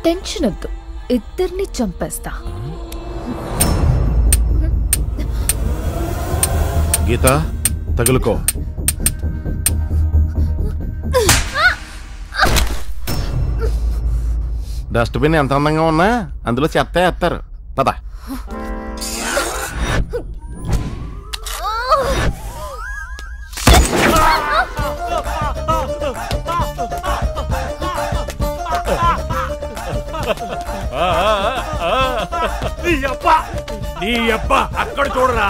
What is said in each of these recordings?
Tension వద్దు ఇద్దరిని చంపేస్తా గీత తగులుకో డస్ట్బిన్ ఎంత అందంగా ఉన్నా అందులో చెత్త వేస్తారు పద నీ అబ్బ నీ అబ్బ అక్కడ చూడరా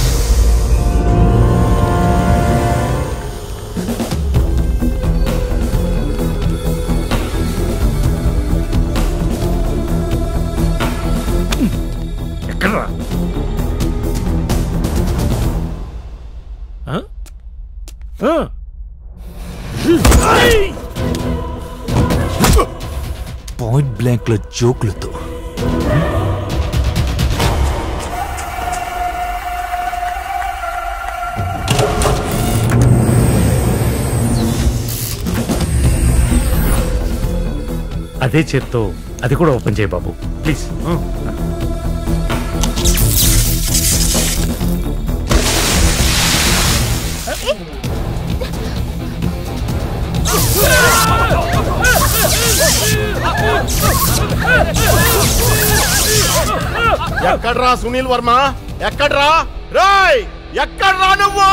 ఎక్కడరా ఆ? ఆ? ఐ! పాయింట్ బ్లాంక్ లో జోకులతో అదే చేత్తో అది కూడా ఓపెన్ చేయి బాబు ప్లీజ్ ఎక్కడ్రా సునీల్ వర్మ ఎక్కడ్రా రాయ్ ఎక్కడ్రా నువ్వు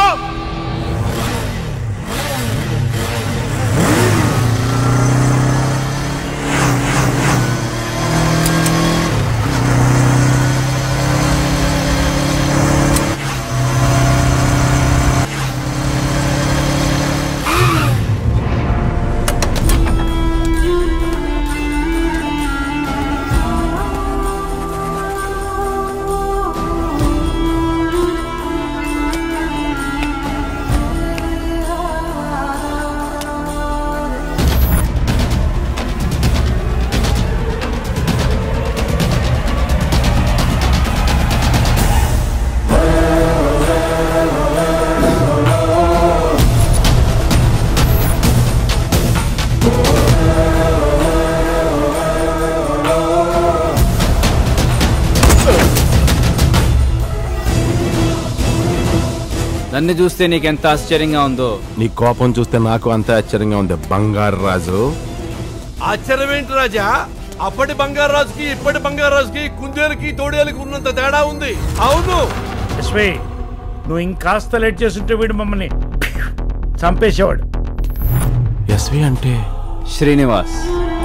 నన్ను చూస్తే నీకెంత ఆశ్చర్యంగా ఉందో నీ కోపం చూస్తే నాకు అంత ఆశ్చర్యంగా ఉంది బంగారు రాజు ఆశ్చర్యం ఏంటి రాజా అప్పటి బంగారు రాజుకి ఇప్పటి బంగారు రాజుకి కుందేలుకి తోడేలుకి ఉన్నంత తేడా ఉంది అవును యశ్వే నువ్వు ఇంకాస్త లేట్ చేస్తుంటే వీడు మమ్మల్ని చంపేసేవాడు ఎస్వి అంటే శ్రీనివాస్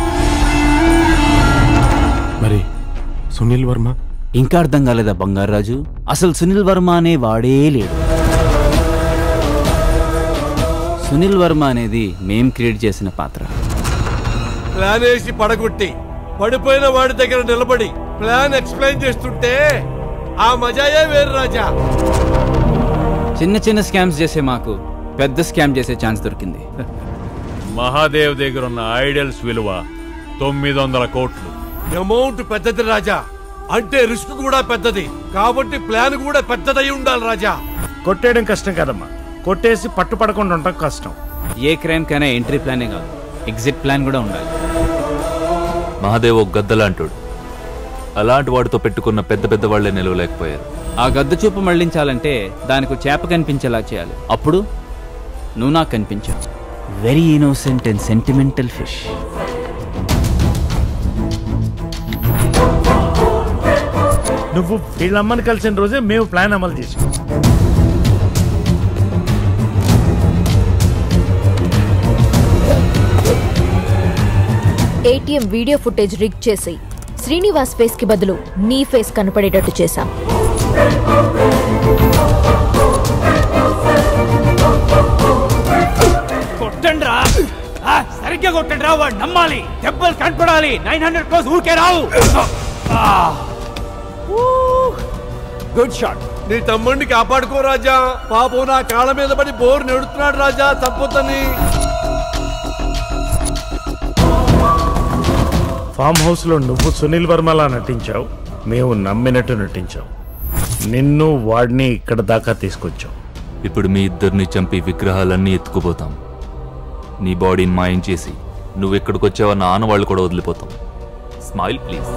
మరి సునీల్ వర్మ ఇంకా అర్థం కాలేదా బంగారాజు అసలు సునీల్ వర్మ అనే వాడే లేడు సునీల్ వర్మ అనేది మేం క్రియేట్ చేసిన పాత్ర ప్లాన్ వేసి పడగొట్టి పడిపోయిన వాడి దగ్గర నిలబడి ప్లాన్ ఎక్స్ప్లెయిన్ చేస్తుంటే ఆ మజాయే వేరు రాజా చిన్న చిన్న స్కామ్స్ చేసే మాకు పెద్ద స్కామ్ చేసే ఛాన్స్ దొరికింది మహాదేవ్ దగ్గర ఉన్న ఐడల్స్ విలువ తొమ్మిది వందల కోట్లు అమౌంట్ పెద్దది రాజా అంటే రిస్క్ కూడా పెద్దది కాబట్టి ప్లాన్ కూడా పెద్దదై ఉండాలి రాజా కొట్టేయడం కష్టం కదమ్మా కొట్టేసి పట్టుపడకుండా ఉండటం కష్టం ఏ క్రైమ్ కైనా ఎంట్రీ ప్లానే కాదు ఎగ్జిట్ ప్లాన్ కూడా ఉండాలి మహాదేవ్ ఒక గద్దలాంటోడు అలాంటి వాడితో పెట్టుకున్న పెద్ద పెద్ద వాళ్లే నిలవలేకపోయారు ఆ గద్ద చూపు మళ్లించాలంటే దానికి ఓ చేప కనిపించేలా చేయాలి అప్పుడు నువ్వు నాకు కనిపించావు very innocent and sentimental fish నువ్వు వీళ్ళమ్మని కలిసిన రోజే మేము ప్లాన్ అమలు చేసాం ఏటీఎం వీడియో ఫుటేజ్ రిగ్ చేసి శ్రీనివాస్ ఫేస్ కి బదులు నీ ఫేస్ కనపడేటట్టు చేశాం కొట్టండ్రా ఆ, సరిగ్గా కొట్టండ్రా వాడు నమ్మాలి దెబ్బలు కనపడాలి నైన్ హండ్రెడ్ క్రోస్ ఊరికే రావు గుడ్ షాట్ నీ తమ్ముడిని కాపాడుకో రాజా పాపం నా కాళ్ళ మీద పడి బోరు నెడుతున్నాడు రాజా చంపొద్దని ఫామ్ హౌస్ లో నువ్వు సునీల్ వర్మలా నటించావు మేము నమ్మినట్టు నటించావు నిన్ను వాడిని ఇక్కడ దాకా తీసుకొచ్చావు ఇప్పుడు మీ ఇద్దరిని చంపి విగ్రహాలన్నీ ఎత్తుకుపోతాం నీ బాడీని మాయం చేసి నువ్వు ఇక్కడికి వచ్చావన్న ఆనవాళ్ళు కూడా వదిలిపోతాం స్మైల్ ప్లీజ్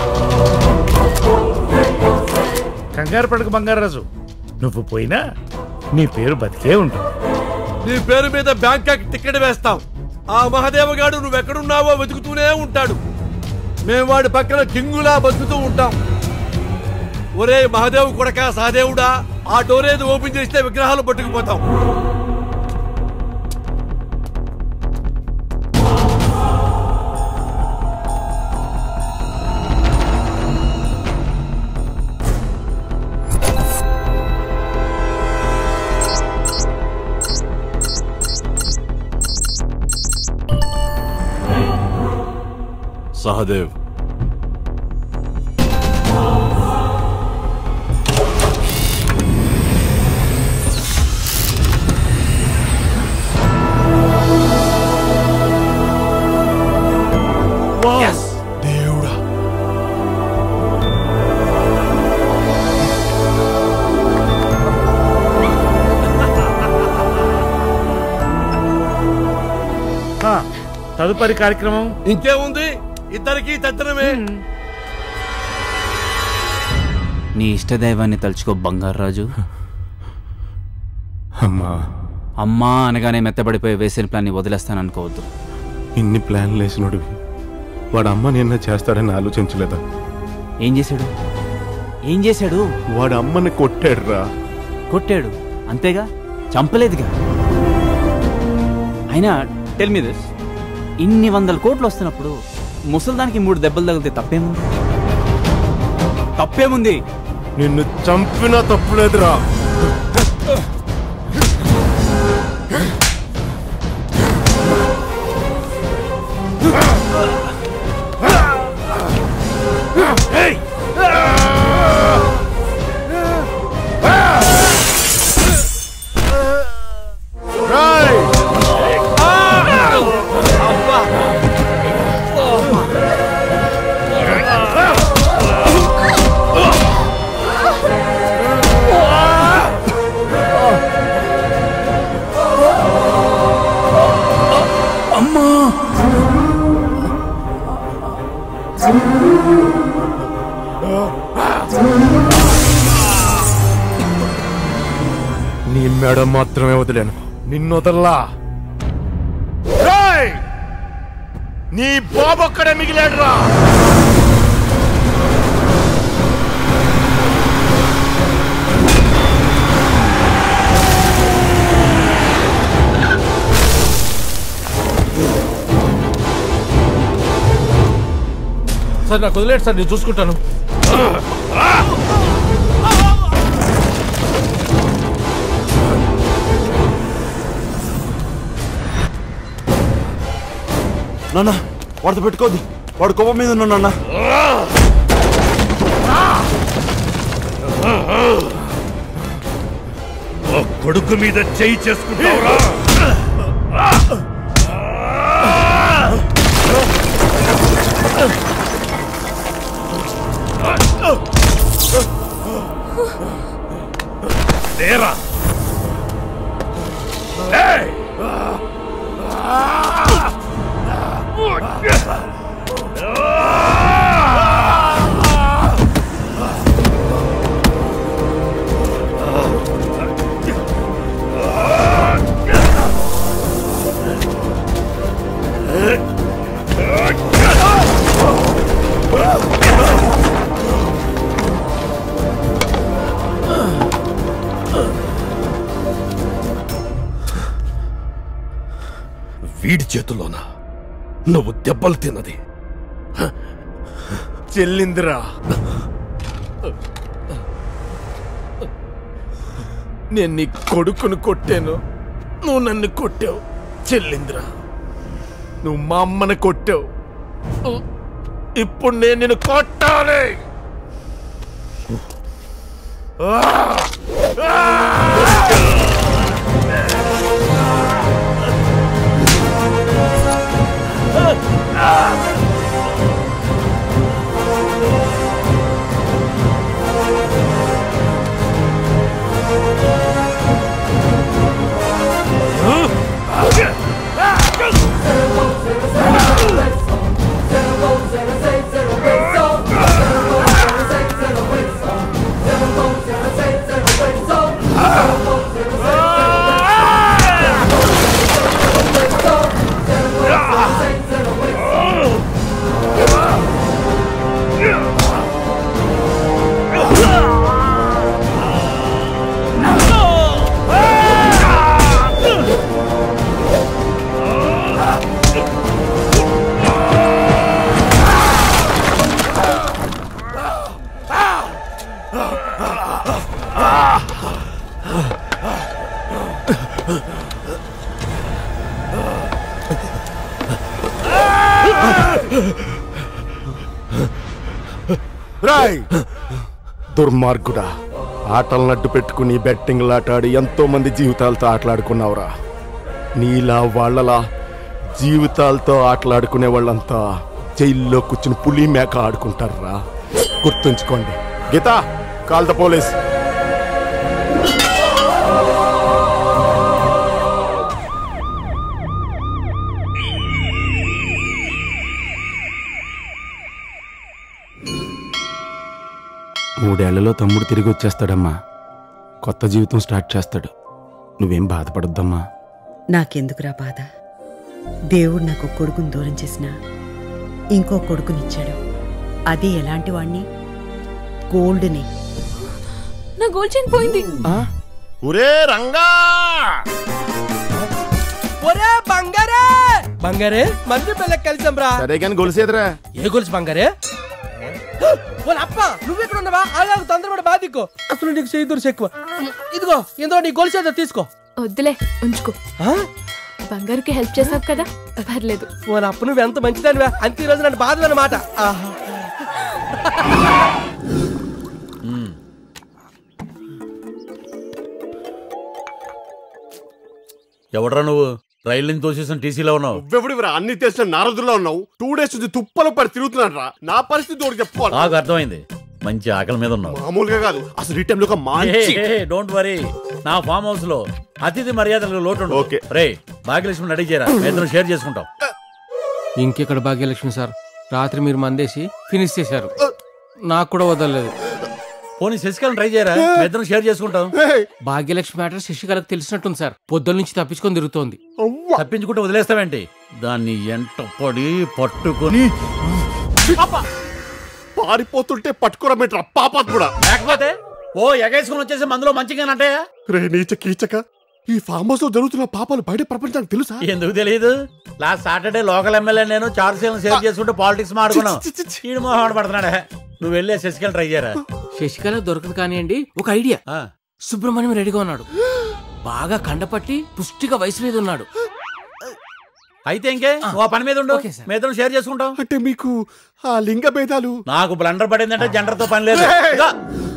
కంగారు పడక బంగారాజు నువ్వు పోయినా నీ పేరు బతికే ఉంటుంది నీ పేరు మీద బ్యాంకాక్ టికెట్ వేస్తాం ఆ మహదేవగాడు నువ్వెక్కడున్నావో వెతుకుతూనే ఉంటాడు మేము వాడి పక్కన కింగులా బతుకుతూ ఉంటాం ఒరే మహాదేవ్ కొడక సహదేవుడా ఆ డోర్ ఏది ఓపెన్ చేస్తే విగ్రహాలు పట్టుకుపోతాం సహదేవ్ దేవుడా ఆ, తదుపరి కార్యక్రమం ఇంకేముంది ఇద్దరికి తత్తనమే నీ ఇష్టదైవాన్ని తలుచుకో బంగారాజు అమ్మా అమ్మా అనగానే మెత్తబడిపోయి వేసిన ప్లాన్ని వదిలేస్తాననుకోవద్దు ఇన్ని ప్లాన్లు వేసినోడివి వాడు అమ్మ నిన్న చేస్తాడని ఆలోచించలేదా ఏం చేశాడు ఏం చేశాడు వాడు అమ్మని కొట్టాడు రా కొట్టాడు అంతేగా చంపలేదుగా అయినా టెల్ మీ దిస్ ఇన్ని వందల కోట్లు వస్తున్నప్పుడు ముసల్దానికి మూడు దెబ్బలు తగిలితే తప్పేముంది తప్పేముంది నిన్ను చంపినా తప్పులేదురా నీ మెడ మాత్రమే వదిలేను నిన్ను వదల్లా రేయ్! నీ బాబు ఒక్కడే మిగిలాడు రా సార్ నాకు వదిలేడు సార్ నేను చూసుకుంటాను నాన్న వాడితో పెట్టుకోద్దు వాడు కోపం మీద ఉన్నాడు నాన్న కొడుకు మీద చేయి చేసుకుంటావురా లేరా ఏయ్! వీడి చేతుల్లోనా నువ్వు దెబ్బలు తిన్నది చెల్లిందిరా నేను నీ కొడుకును కొట్టాను నువ్వు నన్ను కొట్టావు చెల్లిందిరా నువ్వు మా అమ్మని కొట్టావు ఇప్పుడు నేను నిన్ను కొట్టాలి రాయ్ దుర్మార్గుడా ఆటలను అడ్డు పెట్టుకుని బెట్టింగ్లు ఆటాడి ఎంతో మంది జీవితాలతో ఆటలాడుకున్నావురా నీలా వాళ్ళలా జీవితాలతో ఆటలాడుకునే వాళ్ళంతా జైల్లో కూర్చుని పులి మేక ఆడుకుంటారా గుర్తుంచుకోండి గీత కాల్ ద పోలీస్ మూడేళ్లలో తమ్ముడు తిరిగి వచ్చేస్తాడమ్మా కొత్త జీవితం స్టార్ట్ చేస్తాడు నువ్వేం బాధపడొద్దమ్మా నాకెందుకురా బాధ దేవుడు నాకు కొడుకుని దూరం చేసిన ఇంకో కొడుకునిచ్చాడు అది ఎలాంటి వాణ్ణి గోల్డ్ని నా గోల్డ్ చైన్ పోయింది ఒరే రంగా ఒరే బంగారే బంగారే మంది పిల్లకి కలిసాం రా సరే కానీ గొలిసేదిరా ఏ గొలుసు బంగారే వాళ్ళ అప్ప నువ్వెక్కడ ఉన్నావా అలాగ తొందరపడి బాధికో అసలు నీకు చేయి దురుసు ఎక్కువ ఇదిగో ఇందులో నీ గొలుసు ఏదో తీసుకో వద్దులే ఉంచుకో ఆ? బంగారుకి హెల్ప్ చేసావు కదా పర్లేదు వాళ్ళ అప్ప నువ్వు ఎంత మంచిదానివా అంతే ఈ రోజు నన్ను బాధ అన్నమాట ఆహా. ఎవడ్రా నువ్వు రైలు నుంచి తోసేసిన టీసీలో ఉన్నావు నువ్వెవడివిరా అన్ని తెలిసిన నారదుల్లో ఉన్నావు టూ డేస్ నుంచి తుప్పలు పడి తిరుగుతున్నాడు రా నా పరిస్థితి తోడు చెప్పుకోవాలి నాకు అర్థమైంది మంచి ఆకలి మీద ఉన్నావు మామూలుగా కాదు అసలు ఈ టైంలో ఒక మంచి డోంట్ వరీ నా ఫామ్ హౌస్ లో అతిథి మర్యాదలకు లోటు ఓకే. రే భాగ్యలక్ష్మి రెడీ చేయరా ఇద్దరం షేర్ చేసుకుంటాం ఇంకెక్కడ భాగ్యలక్ష్మి సార్ రాత్రి మీరు మందేసి ఫినిష్ చేశారు నాకు కూడా వదలలేదు పోనీ శశికళని ట్రై చేయరా ఇద్దరం షేర్ చేసుకుంటాం భాగ్యలక్ష్మి మ్యాటర్ శశికళకు తెలిసినట్టుంది సార్ పొద్దున్న నుంచి తప్పించుకొని తిరుగుతోంది తప్పించుకుంటే వదిలేస్తావేంటి దాన్ని ఎంట పడి పట్టుకొని పారిపోతుంటే పట్టుకోరమేట్రా పాపాత్ముడా లేకపోతే ఓ ఎగేసుకుని వచ్చేసి మందులో మంచిగానంటే రే నీచ కీచక ఈ ఫామ్ హౌస్ లో జరుగుతున్న పాపాలు బయట ప్రపంచానికి తెలుసా ఎందుకు తెలియదు లాస్ట్ సాటర్డే లోకల్ ఎమ్మెల్యే నేను చార్ సీలను సేవ్ చేసుకుంటే పాలిటిక్స్ మాడుకున్నాం చి, చి, చి. ఈడు మొహం పడుతున్నాడే నువ్వు వెళ్ళే శశికళ ట్రై చేయరా శశికళ దొరకదు కానివ్వండి ఒక ఐడియా ఆ. సుబ్రహ్మణ్యం రెడీగా ఉన్నాడు బాగా కండపట్టి పుష్టిగా వయసు మీద ఉన్నాడు అయితే ఇంకే నువ్వు ఆ పని మీద ఉండు ఓకే సార్. మీ ఇద్దరం షేర్ చేసుకుంటాం అంటే మీకు ఆ లింగ భేదాలు నాకు బ్లండర్ పడిందంటే జెండర్ తో పని లేదు ఇదిగో,